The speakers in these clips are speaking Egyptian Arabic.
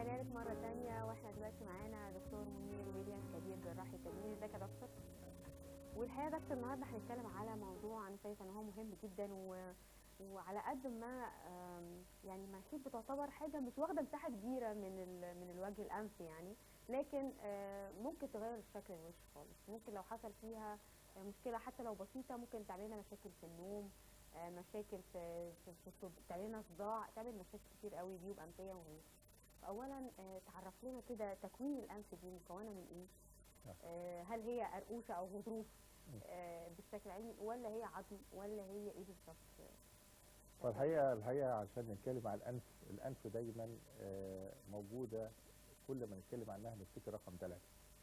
ورجعنا لك مرة تانية واحنا دلوقتي معانا دكتور منير ويليام كبير جراح التجميل ازيك يا دكتور؟ والحقيقة يا دكتور النهارده هنتكلم على موضوع انا شايفة ان هو مهم جدا و... وعلى قد ما آم، يعني المناخير بتعتبر حاجة مش واخدة مساحة كبيرة من ال... من الوجه الأنفي يعني لكن آه، ممكن تغير شكل الوش خالص ممكن لو حصل فيها آه، مشكلة حتى لو بسيطة ممكن تعمل لنا مشاكل في النوم آه، مشاكل في في في الصد- تعمل لنا صداع تعمل مشاكل كتير قوي جيوب أنفية وغيره اولا آه، تعرف لنا كده تكوين الانف دي مكونه من ايه نعم. آه، هل هي قرقوشه او غضروف مم. آه، بالشكل العلمي ولا هي عظم ولا هي ايه بالظبط فالحقيقه الحقيقه عشان نتكلم عن الانف الانف دايما آه، موجوده كل ما نتكلم عنها نفتكر رقم ثلاثه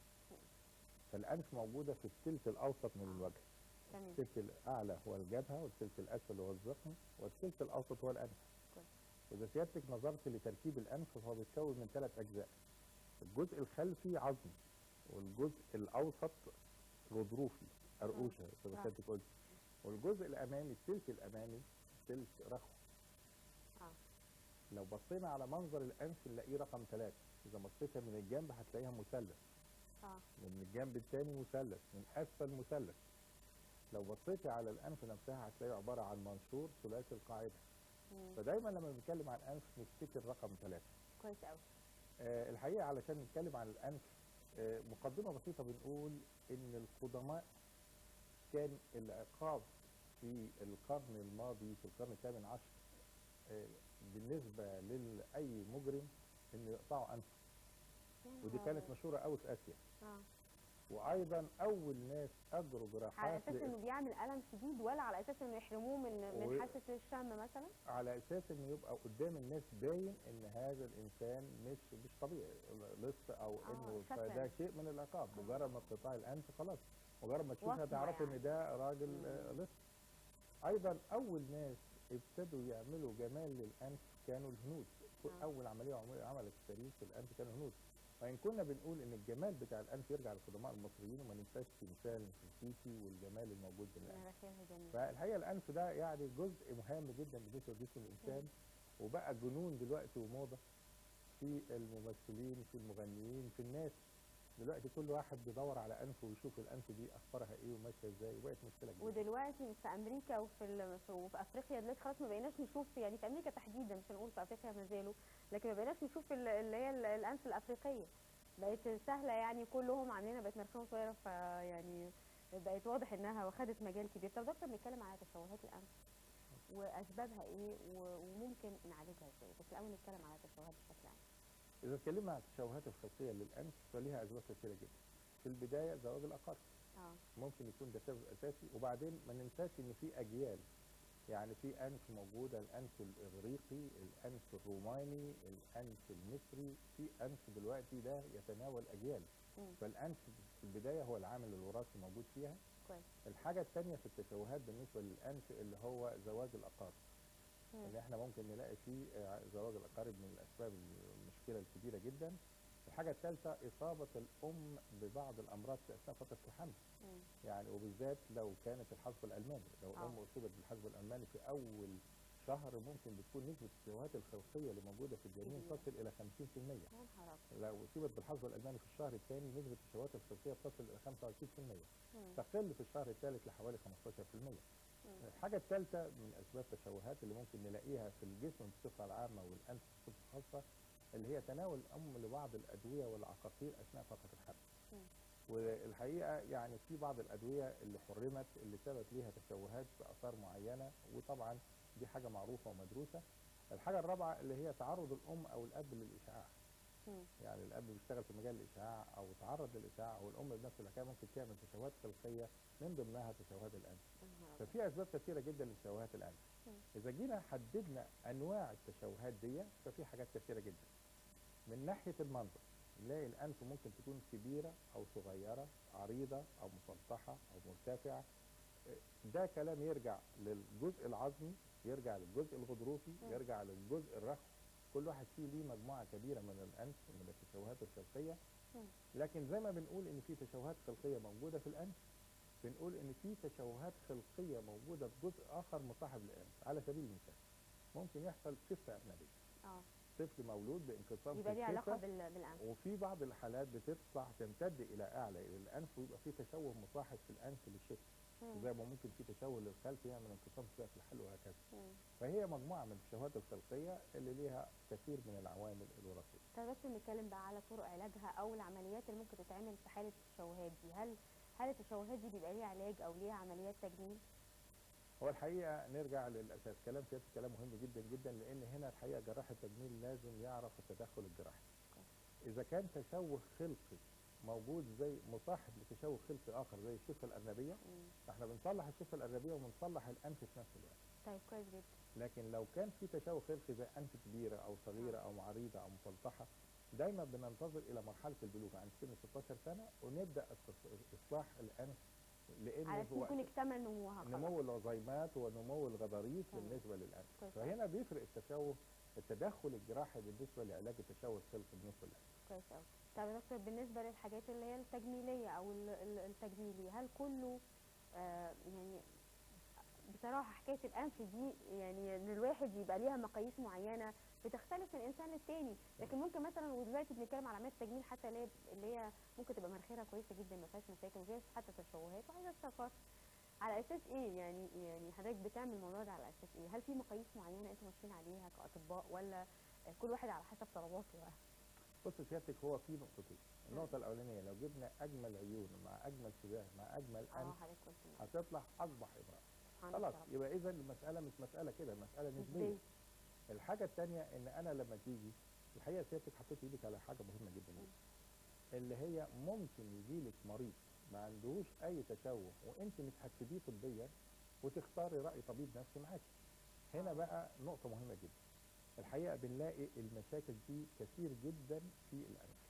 فالانف موجوده في الثلث الاوسط من الوجه تمام الثلث الاعلى هو الجبهه والثلث الاسفل هو الذقن والثلث الاوسط هو الانف كويس. واذا سيادتك نظرت لتركيب الانف فهو بيتكون من ثلاث اجزاء الجزء الخلفي عظم والجزء الاوسط غضروفي قرقوشه زي ما آه. سيادتك قلت والجزء الامامي الثلث الامامي ثلث رخو اه لو بصينا على منظر الانف نلاقيه رقم ثلاثة اذا بصيتها من الجنب هتلاقيها مثلث اه من الجنب الثاني مثلث من اسفل مثلث لو بصيتي على الانف نفسها هتلاقيه عباره عن منشور ثلاثي القاعده مم. فدايما لما بنتكلم عن الانف نفتكر رقم ثلاثة كويس قوي آه الحقيقه علشان نتكلم عن الانف آه مقدمه بسيطه بنقول ان القدماء كان العقاب في القرن الماضي في القرن الثامن عشر آه بالنسبه لاي مجرم ان يقطعوا انفه يا ودي نهار كانت أبيض. مشهوره قوي في اسيا اه وايضا اول ناس اجروا على جراحات اساس لإ- انه بيعمل الم شديد ولا على اساس انه يحرموه من من و- حاسه الشم مثلا على اساس انه يبقى قدام الناس باين ان هذا الانسان مش مش طبيعي لص او آه، انه شكلاً. فده شيء من العقاب آه. مجرد ما بتقطع الانف خلاص مجرد ما تشوفها وصمة تعرف يعني. ان ده راجل مم. آه، لص ايضا اول ناس ابتدوا يعملوا جمال للانف كانوا الهنود آه. اول عمليه عمل- عملت في التاريخ في الانف كانوا الهنود وان كنا بنقول ان الجمال بتاع الانف يرجع للقدماء المصريين وما ننساش تمثال نفرتيتي والجمال الموجود في الانف مناخيرها جميل فالحقيقه الانف ده يعني جزء مهم جدا بالنسبه لجسم الانسان وبقى جنون دلوقتي وموضه في الممثلين في المغنيين في الناس دلوقتي كل واحد بيدور على انفه ويشوف الانف دي اخبارها ايه وماشيه ازاي وبقت مشكله كبيره ودلوقتي في امريكا وفي ال- في- وفي افريقيا دلوقتي خلاص ما بقيناش نشوف يعني في امريكا تحديدا مش هنقول في افريقيا ما زالوا لكن ما بقيناش نشوف ال- اللي هي ال- الانف الافريقيه بقت سهله يعني كلهم عاملينها بقت مناخيرهم صغيره فيعني بقت واضح انها واخدت مجال كبير طب دكتور بنتكلم على تشوهات الانف واسبابها ايه و- وممكن نعالجها ازاي بس الاول نتكلم على التشوهات بشكل عام اذا اتكلمنا عن التشوهات الخلقيه للانف فليها اسباب كثيره جدا في البدايه زواج الاقارب اه ممكن يكون ده سبب اساسي وبعدين ما ننساش ان في اجيال يعني في انف موجوده الانف الاغريقي الانف الروماني الانف المصري في انف دلوقتي ده يتناول اجيال مم. فالانف في البدايه هو العامل الوراثي موجود فيها كويس الحاجه الثانيه في التشوهات بالنسبه للانف اللي هو زواج الاقارب مم. ان احنا ممكن نلاقي فيه آه، زواج الاقارب من الاسباب المشكله الكبيره جدا الحاجه الثالثه اصابه الام ببعض الامراض في اثناء فتره الحمل مم. يعني وبالذات لو كانت الحصبة الألماني لو آه. الأم أصيبت بالحصبة الألماني في أول شهر ممكن بتكون نسبة التشوهات الخلقية اللي موجودة في الجنين كبيرة. تصل إلى 50% يا نهار أبيض. لو أصيبت بالحصبة الألماني في الشهر الثاني نسبة التشوهات الخلقية تصل إلى 25% مم. تقل في الشهر الثالث لحوالي 15% مم. الحاجة الثالثة من أسباب التشوهات اللي ممكن نلاقيها في الجسم بصفة العامة والأنف بصفة خاصة اللي هي تناول الأم لبعض الأدوية والعقاقير أثناء فترة الحمل. مم. والحقيقة يعني في بعض الأدوية اللي حرمت اللي ثبت ليها تشوهات بآثار معينة وطبعا دي حاجة معروفة ومدروسة. الحاجة الرابعة اللي هي تعرض الأم أو الأب للإشعاع. مم. يعني الأب بيشتغل في مجال الإشعاع أو تعرض للإشعاع والأم بنفس الحكاية ممكن تعمل تشوهات خلقية من ضمنها تشوهات الأنف. يا نهار أبيض. ففي اسباب كثيره جدا لتشوهات الانف مم. اذا جينا حددنا انواع التشوهات دي ففي حاجات كثيره جدا من ناحيه المنظر نلاقي الانف ممكن تكون كبيره او صغيره عريضه او مسطحه او مرتفعه ده كلام يرجع للجزء العظمي يرجع للجزء الغضروفي مم. يرجع للجزء الرخو كل واحد فيه ليه مجموعه كبيره من الانف من التشوهات الخلقيه مم. لكن زي ما بنقول ان في تشوهات خلقيه موجوده في الانف بنقول ان في تشوهات خلقيه موجوده في جزء اخر مصاحب للانف على سبيل المثال ممكن يحصل سفه انابيه اه طفل مولود بانقسام يبقى في ليه علاقه الشفة بال- بالانف وفي بعض الحالات بتطلع تمتد الى اعلى الى الانف ويبقى في تشوه مصاحب في الانف للشفه مم. زي ما ممكن في تشوه للخلف يعمل انقسام في سقف الحلق وهكذا مم. فهي مجموعه من التشوهات الخلقيه اللي ليها كثير من العوامل الوراثيه طب بس نتكلم بقى على طرق علاجها او العمليات اللي ممكن تتعمل في حاله التشوهات دي هل هل التشوهات دي بيبقى ليها علاج او ليها عمليات تجميل هو الحقيقه نرجع للاساس كلام سيادة كلام مهم جدا جدا لان هنا الحقيقه جراح التجميل لازم يعرف التدخل الجراحي اذا كان تشوه خلقي موجود زي مصاحب لتشوه خلقي اخر زي الشفه الارنبيه مم. فاحنا بنصلح الشفه الارنبيه وبنصلح الانف في نفس الوقت طيب كويس جدا لكن لو كان في تشوه خلقي زي انف كبيره او صغيره او عريضه او مسلطحه دايما بننتظر الى مرحله البلوغ عند سن 16 سنه ونبدا التص- اصلاح الانف لان على اساس هو يكون اكتمل نموها خلاص نمو العظيمات ونمو الغضاريف تمام. بالنسبه للانف كويس فهنا بيفرق التشوه التدخل الجراحي بالنسبه لعلاج التشوه الخلقي بالنسبه للانف كويس قوي طب يا دكتور بالنسبه للحاجات اللي هي التجميليه او ال- ال- التجميلي هل كله آه يعني بصراحه حكايه الانف دي يعني ان الواحد يبقى ليها مقاييس معينه بتختلف من انسان للتاني لكن ممكن مثلا ودلوقتي بنتكلم على عمليات تجميل حتى اللي هي اللي هي ممكن تبقى مناخيرها كويسه جدا ما فيهاش مشاكل وفيها حتى تشوهات وعايزه تسافر على اساس ايه يعني يعني حضرتك بتعمل الموضوع ده على اساس ايه هل في مقاييس معينه انتوا ماشيين عليها كاطباء ولا آه، كل واحد على حسب طلباته بقى؟ بص سيادتك هو في نقطتين النقطه الاولانيه لو جبنا اجمل عيون مع اجمل شباه مع اجمل اه انف حضرتك قلت إن- هتطلع اقبح امراه سبحان خلاص الله. يبقى اذا المساله مش مساله كده المساله نسبيه نسبية. الحاجه الثانيه ان انا لما تيجي الحقيقه سيادتك حطيت ايدك على حاجه مهمه جدا جدا اللي هي ممكن يجي لك مريض ما عندهوش اي تشوه وانت مش هتفيديه طبيا وتختاري راي طبيب نفسي معاكي هنا بقى نقطه مهمه جدا الحقيقه بنلاقي المشاكل دي كثير جدا في الانف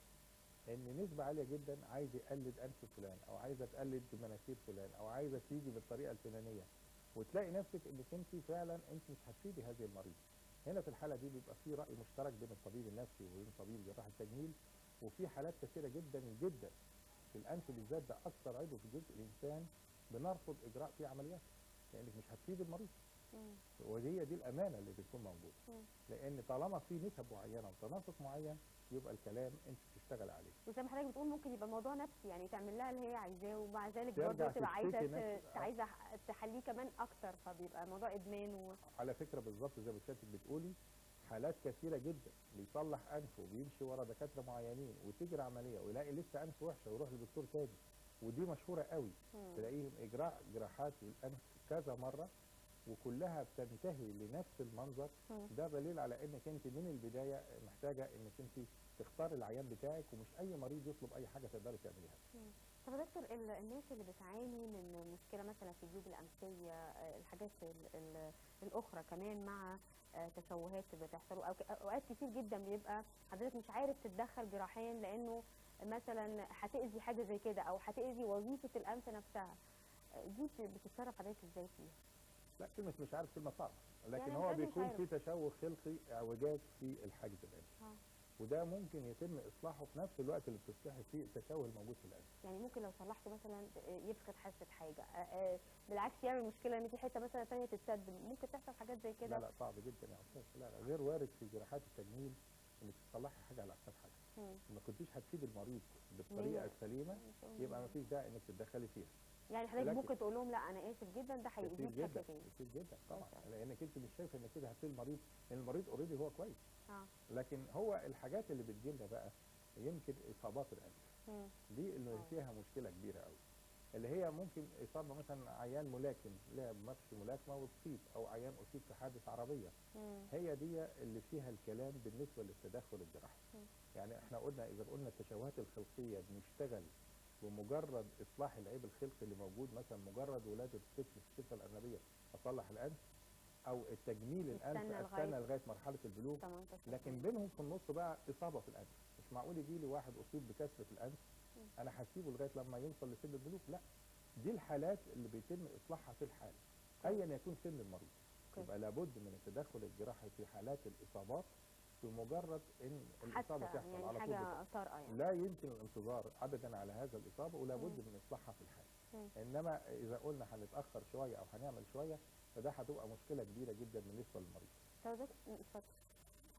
ان نسبه عاليه جدا عايز يقلد انف فلان او عايزه تقلد مناخير فلان او عايزه تيجي بالطريقه الفلانيه وتلاقي نفسك انك انت فعلا انت مش هتفيدي هذه المريض هنا في الحاله دي بيبقى في راي مشترك بين الطبيب النفسي وبين طبيب جراح التجميل وفي حالات كثيره جدا جدا في الانف بالذات ده اكثر عضو في جزء الانسان بنرفض اجراء فيه عمليات لانك مش هتفيد المريض مم. وهي دي الامانه اللي بتكون موجوده مم. لان طالما في نسب معينه وتناسق معين يبقى الكلام انت بتشتغل عليه وزي ما حضرتك بتقول ممكن يبقى الموضوع نفسي يعني تعمل لها اللي هي عايزاه ومع ذلك ترجع برضه تبقى عايزه تشتكي ت- نفس- عايزه تحليه كمان اكتر فبيبقى الموضوع ادمان و... على فكره بالظبط زي ما سيادتك بتقولي حالات كثيره جدا بيصلح انفه وبيمشي ورا دكاتره معينين وتجري عمليه ويلاقي لسه انف وحشه ويروح لدكتور تاني ودي مشهوره قوي مم. تلاقيهم اجراء جراحات للانف كذا مره وكلها بتنتهي لنفس المنظر مم. ده دليل على انك انت من البدايه محتاجه انك انت تختار العيان بتاعك ومش اي مريض يطلب اي حاجه تقدري تعمليها طب يا دكتور ال- الناس اللي بتعاني من مشكله مثلا في الجيوب الانفيه آه، الحاجات ال- ال- الاخرى كمان مع آه، تشوهات بتحصل أو ك- اوقات كتير جدا بيبقى حضرتك مش عارف تتدخل جراحيا لانه مثلا هتاذي حاجه زي كده او هتاذي وظيفه الانف نفسها آه، دي بت- بتتصرف حضرتك ازاي فيها؟ لا كلمه مش عارف كلمه صعبه لكن يعني هو أنت مش بيكون عارف. في تشوه خلقي اعوجاج في الحاجز الانفي آه. وده ممكن يتم اصلاحه في نفس الوقت اللي بتصلحي فيه التشوه الموجود في الانف يعني ممكن لو صلحته مثلا آه، يفقد حاسه حاجه آه، آه، بالعكس يعمل مشكله ان في حته مثلا ثانيه تتسد ممكن تحصل حاجات زي كده لا لا صعب جدا يا استاذ لا لا غير وارد في جراحات التجميل انك تصلحي حاجه على حساب حاجه مم. ما كنتيش هتفيد المريض بالطريقه مية. السليمه يبقى ما فيش داعي انك تتدخلي فيها يعني حضرتك لكن- ممكن تقول لهم لا انا اسف جدا ده كتير هيأذيك جدا بشكل تاني كتير جدا طبعا كويس أوي. لانك انت مش شايفه ان كده هتفيد المريض لان المريض اوريدي هو كويس اه لكن هو الحاجات اللي بتجيلنا بقى يمكن اصابات الانف مم. دي اللي آه. فيها مشكله كبيره قوي اللي هي ممكن اصابه مثلا عيان ملاكم لعب ماتش ملاكمه وتصيب او عيان اصيب في حادث عربيه مم. هي دي اللي فيها الكلام بالنسبه للتدخل الجراحي مم. يعني احنا قلنا اذا قلنا التشوهات الخلقيه بنشتغل بمجرد اصلاح العيب الخلقي اللي موجود مثلا مجرد ولاده الطفل في الشفه الارنبيه اصلح الانف او التجميل الانف نستنى استنى لغاية- لغايه مرحله البلوغ 18 لكن بينهم في النص بقى اصابه في الانف مش معقول يجي لي واحد اصيب بكسر في الانف مم. انا هسيبه لغايه لما يوصل لسن البلوغ لا دي الحالات اللي بيتم اصلاحها في الحاله ايا يكون سن المريض أوكي. يبقى لابد من التدخل الجراحي في حالات الاصابات بمجرد ان حتى الاصابه تحصل يعني على طول حاجه بتحصل. طارئه يعني لا يمكن الانتظار ابدا على هذا الاصابه ولا بد مم. من اصلاحها في الحال مم. انما اذا قلنا هنتاخر شويه او هنعمل شويه فده هتبقى مشكله كبيره جدا بالنسبه للمريض طب ده- مم، اتفضل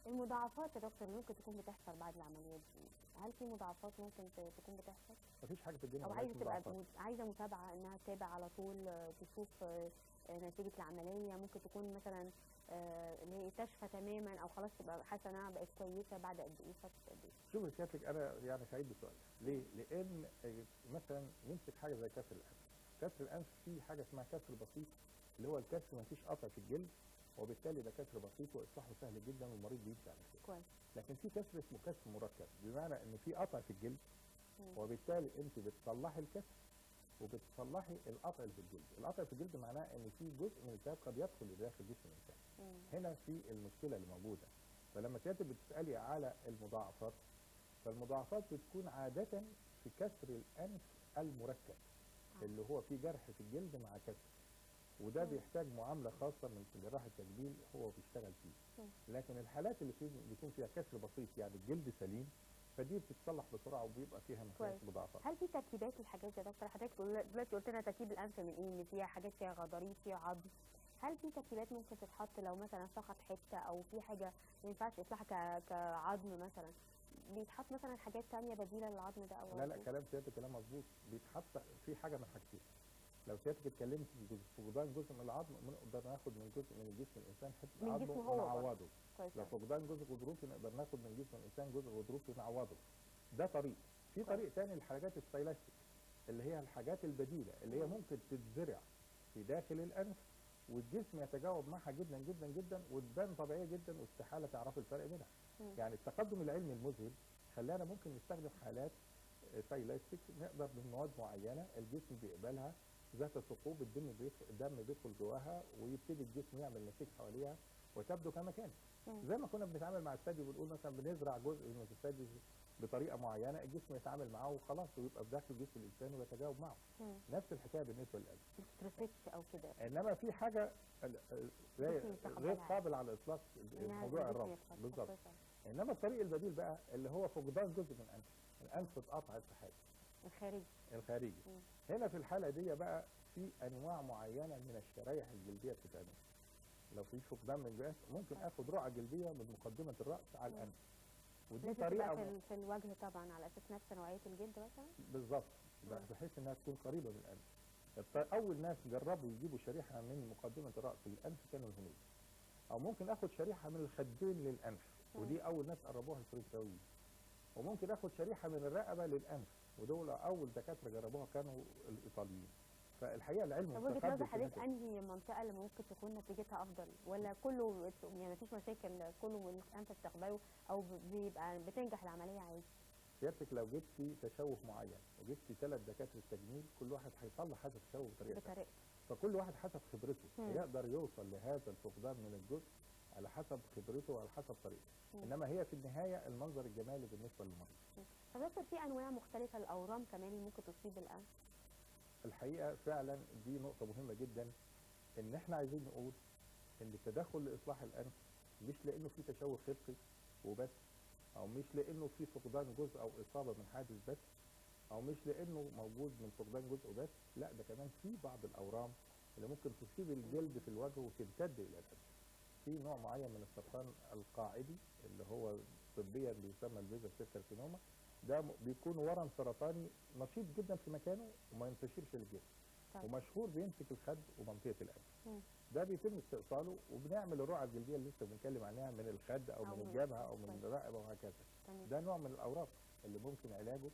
المضاعفات يا دكتور اللي ممكن تكون بتحصل بعد العمليات دي هل في مضاعفات ممكن ت- تكون بتحصل مفيش حاجه في الدنيا او ملهاش عايزه تبقى مضاعفات. مت- عايزه متابعه انها تتابع على طول آه، تشوف آه، آه، نتيجه العمليه ممكن تكون مثلا آه، اللي هي تشفى تماما او خلاص تبقى حاسه انها بقت كويسه بعد قد ايه فتره قد ايه شوف سيادتك انا يعني سعيد بسؤالك ليه؟ لان آه، مثلا نمسك حاجه زي كسر الانف كسر الانف فيه حاجه اسمها كسر بسيط اللي هو الكسر ما فيش قطع في الجلد وبالتالي ده كسر بسيط واصلاحه سهل جدا والمريض بيمشي على كده كويس لكن في كسر اسمه كسر مركب بمعنى ان في قطع في الجلد مم. وبالتالي انت بتصلحي الكسر وبتصلحي القطع اللي في الجلد القطع في الجلد معناه ان في جزء من الالتهاب قد يدخل لداخل جسم الانسان مم. هنا في المشكله اللي موجوده فلما سيادتك بتسالي على المضاعفات فالمضاعفات بتكون عاده في كسر الانف المركب آه. اللي هو فيه جرح في الجلد مع كسر وده مم. بيحتاج معامله خاصه من جراح التجميل هو بيشتغل فيه مم. لكن الحالات اللي فيه بيكون فيها كسر بسيط يعني الجلد سليم فدي بتتصلح بسرعه وبيبقى فيها ما فيهاش كويس. مضاعفات هل في تركيبات الحاجات دي يا دكتور حضرتك بتقول- دلوقتي قلت لنا تركيب الانف من ايه ان فيها حاجات فيها غضاريف فيها عظم هل في تركيبات ممكن تتحط لو مثلا سقط حته او في حاجه ما ينفعش اصلاحها ك- كعظم مثلا بيتحط مثلا حاجات تانية بديله للعظم ده او لا لا كلام سيادتك كلام مظبوط بيتحط في حاجه من حاجتين لو سيادتك اتكلمت في جزء- فقدان جزء من العظم نقدر ناخد من جزء من جسم الانسان حته من عظمه جسمه هو برضه. ونعوضه كويس لو أوي. فقدان جزء غضروفي نقدر ناخد من جسم الانسان جزء غضروفي نعوضه ده طريق في كويس. طريق تاني الحاجات الستايلاستيك اللي هي الحاجات البديله اللي هي مم. ممكن تتزرع في داخل الانف والجسم يتجاوب معها جدا جدا جدا وتبان طبيعيه جدا واستحاله تعرفوا الفرق بينها مم. يعني التقدم العلمي المذهل خلانا ممكن نستخدم حالات ستايلاستيك نقدر من مواد معينه الجسم بيقبلها ذات ثقوب الدم بيدخل الدم بيدخل جواها ويبتدي الجسم يعمل نسيج حواليها وتبدو كما كانت مم. زي ما كنا بنتعامل مع الثدي وبنقول مثلا بنزرع جزء من الثدي بطريقه معينه الجسم يتعامل معاه وخلاص ويبقى بداخل جسم الانسان ويتجاوب معه مم. نفس الحكايه بالنسبه للقلب ما تترفدش او كده انما في حاجه ال- ال- غير جسم يتقبلها غير عادي. قابل على الاطلاق إنها موضوع الجسم الرفض يتقبل. بالظبط كويس أوي. انما الطريق البديل بقى اللي هو فقدان جزء من الانف الانف اتقطع في حاجه الخارجي الخارجي مم. هنا في الحاله دي بقى في انواع معينه من الشرايح الجلديه بتتعمل لو في فقدان من الجهاز ممكن اخد رقعه جلديه من مقدمه الراس على مم. الانف ودي لازم تبقى طريقه في, م- ال- في الوجه طبعا على اساس نفس نوعيه الجلد مثلا بالظبط مم. بحيث انها تكون قريبه من الانف الط- اول ناس جربوا يجيبوا شريحه من مقدمه الراس للانف كانوا الهنود او ممكن اخد شريحه من الخدين للانف مم. ودي اول ناس قربوها الفرنساويين وممكن اخد شريحه من الرقبه للانف ودول اول دكاتره جربوها كانوا الايطاليين فالحقيقه العلم طب وجهه متقدم نظر في حضرتك النقطة دي. انهي منطقه اللي ممكن تكون نتيجتها افضل ولا كله بت- يعني مفيش مشاكل كله من انت بتقبله او ب- بيبقى بتنجح العمليه عادي سيادتك لو جبتي تشوه معين وجبتي ثلاث دكاتره تجميل كل واحد هيصلح هذا التشوه بطريقه ثانية. بطريقه فكل واحد حسب خبرته مم. هيقدر يوصل لهذا الفقدان من الجزء على حسب خبرته وعلى حسب طريقته مم. انما هي في النهايه المنظر الجمالي بالنسبه للمريض طب دكتور في انواع مختلفه للاورام كمان اللي ممكن تصيب الانف الحقيقه فعلا دي نقطه مهمه جدا ان احنا عايزين نقول ان التدخل لاصلاح الانف مش لانه في تشوه خلقي وبس او مش لانه في فقدان جزء او اصابه من حادث بس او مش لانه موجود من فقدان جزء بس لا ده كمان في بعض الاورام اللي ممكن تصيب الجلد في الوجه وتمتد الى الانف في نوع معين من السرطان القاعدي اللي هو طبيا بيسمى البيزل سيل كارسينوما ده م- بيكون ورم سرطاني نشيط جدا في مكانه وما ينتشرش للجسم طب. ومشهور بيمسك الخد ومنطقه الانف مم. ده بيتم استئصاله وبنعمل الرقعه الجلديه اللي لسه بنتكلم عنها من الخد او, أو من من- الجبهه او من طيب. الرقبه وهكذا تمام ده نوع من الاوراق اللي ممكن علاجه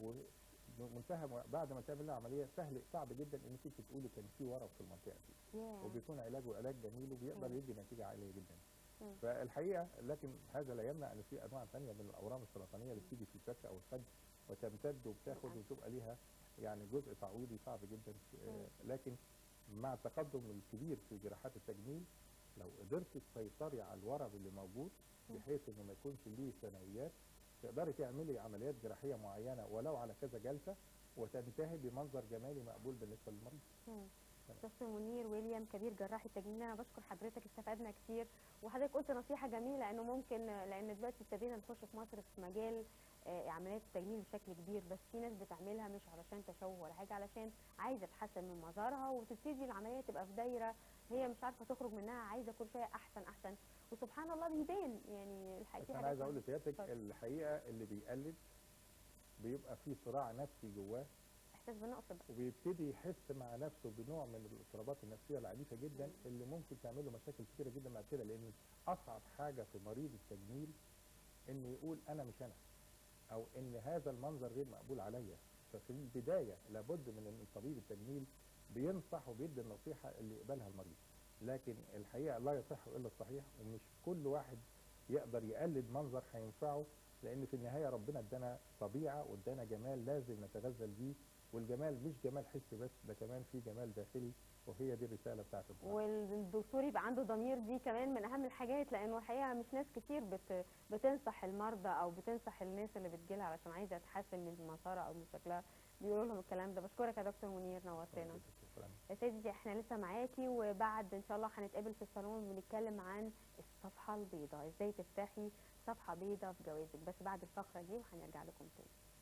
ومنتهى م- بعد ما تعمل لها عمليه سهل صعب جدا انك انت تقولي كان في ورم في المنطقه دي ياه. وبيكون علاجه علاج جميل وبيقدر مم. يدي نتيجه عاليه جدا مم. فالحقيقه لكن هذا لا يمنع ان في انواع ثانيه من الاورام السرطانيه اللي بتيجي في الفك او الخد وتمتد وبتاخد نعم. وتبقى ليها يعني جزء تعويضي صعب جدا آه، لكن مع التقدم الكبير في جراحات التجميل لو قدرت تسيطري على الورم اللي موجود مم. بحيث انه ما يكونش ليه ثانويات تقدري تعملي عمليات جراحيه معينه ولو على كذا جلسه وتنتهي بمنظر جمالي مقبول بالنسبه للمريض مم. دكتور منير ويليام كبير جراح التجميل انا بشكر حضرتك استفدنا كتير وحضرتك قلت نصيحه جميله انه ممكن لان دلوقتي ابتدينا نخش في مصر في مجال آه، عمليات التجميل بشكل كبير بس في ناس بتعملها مش علشان تشوه ولا حاجه علشان عايزه تحسن من مظهرها وتبتدي العمليه تبقى في دايره هي مش عارفه تخرج منها عايزه كل شويه احسن احسن وسبحان الله بيبان يعني الحقيقه بس في انا عايز حاجات اقول لسيادتك اتفضل. الحقيقه اللي بيقلد بيبقى في صراع نفسي جواه احساس بالنقص بقى وبيبتدي يحس مع نفسه بنوع من الاضطرابات النفسيه العنيفه جدا مم. اللي ممكن تعمل له مشاكل كتيره جدا بعد كده لان اصعب حاجه في مريض التجميل انه يقول انا مش انا او ان هذا المنظر غير مقبول عليا ففي البدايه لابد من ان طبيب التجميل بينصح وبيدي النصيحه اللي يقبلها المريض لكن الحقيقه لا يصح الا الصحيح ومش كل واحد يقدر يقلد منظر هينفعه لان في النهايه ربنا ادانا طبيعه وادانا جمال لازم نتغزل بيه والجمال مش جمال حسي بس ده كمان في جمال داخلي وهي دي الرساله بتاعت الدكتور والدكتور يبقى عنده ضمير دي كمان من اهم الحاجات لانه الحقيقه مش ناس كتير بت بتنصح المرضى او بتنصح الناس اللي بتجيلها علشان عايزه تحسن من مسارها او من شكلها بيقولوا لهم الكلام ده بشكرك يا دكتور منير نورتنا شكرا يا سيدي احنا لسه معاكي وبعد ان شاء الله هنتقابل في الصالون بنتكلم عن الصفحه البيضاء ازاي تفتحي صفحه بيضاء في جوازك بس بعد الفقره دي وهنرجع لكم تاني